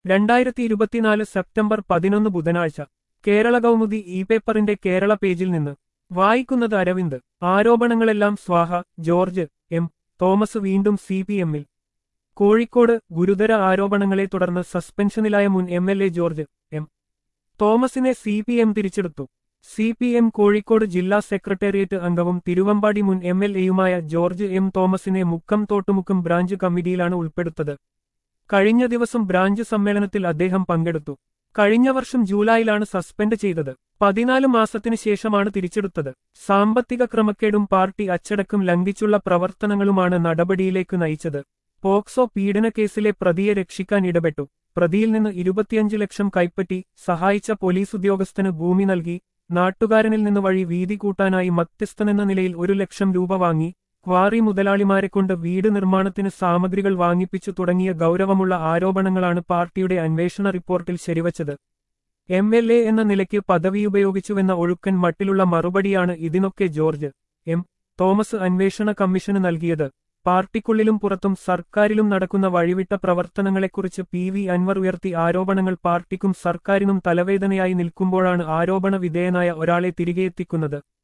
രണ്ടായിരത്തി ഇരുപത്തിനാല് സെപ്റ്റംബർ പതിനൊന്ന് ബുധനാഴ്ച കേരള കൗമുദി ഇ പേപ്പറിന്റെ കേരള പേജിൽ നിന്ന് വായിക്കുന്നത് അരവിന്ദ് ആരോപണങ്ങളെല്ലാം സ്വാഹ ജോർജ് എം തോമസ് വീണ്ടും സി പി എമ്മിൽ കോഴിക്കോട് ഗുരുതര ആരോപണങ്ങളെ തുടർന്ന് സസ്പെൻഷനിലായ മുൻ M L A George M തോമസിനെ സി പി എം തിരിച്ചെടുത്തു സി പി എം കോഴിക്കോട് ജില്ലാ സെക്രട്ടേറിയറ്റ് അംഗവും തിരുവമ്പാടി മുൻ എം എൽ എയുമായ ജോർജ് എം തോമസിനെ മുക്കം തോട്ടുമുക്കം ബ്രാഞ്ച് കമ്മിറ്റിയിലാണ് ഉൾപ്പെടുത്തത് കഴിഞ്ഞ ദിവസം ബ്രാഞ്ച് സമ്മേളനത്തിൽ അദ്ദേഹം പങ്കെടുത്തു കഴിഞ്ഞ വർഷം ജൂലൈയിലാണ് സസ്പെൻഡ് ചെയ്തത് പതിനാല് മാസത്തിനു ശേഷമാണ് തിരിച്ചെടുത്തത് സാമ്പത്തിക ക്രമക്കേടും പാർട്ടി അച്ചടക്കം ലംഘിച്ചുള്ള പ്രവർത്തനങ്ങളുമാണ് നടപടിയിലേക്ക് നയിച്ചത് പോക്സോ പീഡനക്കേസിലെ പ്രതിയെ രക്ഷിക്കാൻ ഇടപെട്ടു പ്രതിയിൽ നിന്ന് ഇരുപത്തിയഞ്ച് ലക്ഷം കൈപ്പറ്റി സഹായിച്ച പോലീസ് ഉദ്യോഗസ്ഥന് ഭൂമി നൽകി നാട്ടുകാരനിൽ നിന്ന് വഴി വീതി കൂട്ടാനായി മധ്യസ്ഥനെന്ന നിലയിൽ ഒരു ലക്ഷം രൂപ വാങ്ങി ക്വാറി മുതലാളിമാരെക്കൊണ്ട് വീട് നിർമ്മാണത്തിന് സാമഗ്രികൾ വാങ്ങിപ്പിച്ചു തുടങ്ങിയ ഗൗരവമുള്ള ആരോപണങ്ങളാണ് പാർട്ടിയുടെ അന്വേഷണ റിപ്പോർട്ടിൽ ശരിവച്ചത് എം എൽ എ എന്ന നിലയ്ക്ക് പദവി ഉപയോഗിച്ചുവെന്ന ഒഴുക്കൻ മട്ടിലുള്ള മറുപടിയാണ് ഇതിനൊക്കെ ജോർജ് എം തോമസ് അന്വേഷണ കമ്മീഷന് നൽകിയത് പാർട്ടിക്കുള്ളിലും പുറത്തും സർക്കാരിലും നടക്കുന്ന വഴിവിട്ട പ്രവർത്തനങ്ങളെക്കുറിച്ച് പി വി അൻവർ ഉയർത്തി ആരോപണങ്ങൾ പാർട്ടിക്കും സർക്കാരിനും തലവേദനയായി നിൽക്കുമ്പോഴാണ് ആരോപണ വിധേയനായ ഒരാളെ തിരികെയെത്തിക്കുന്നത്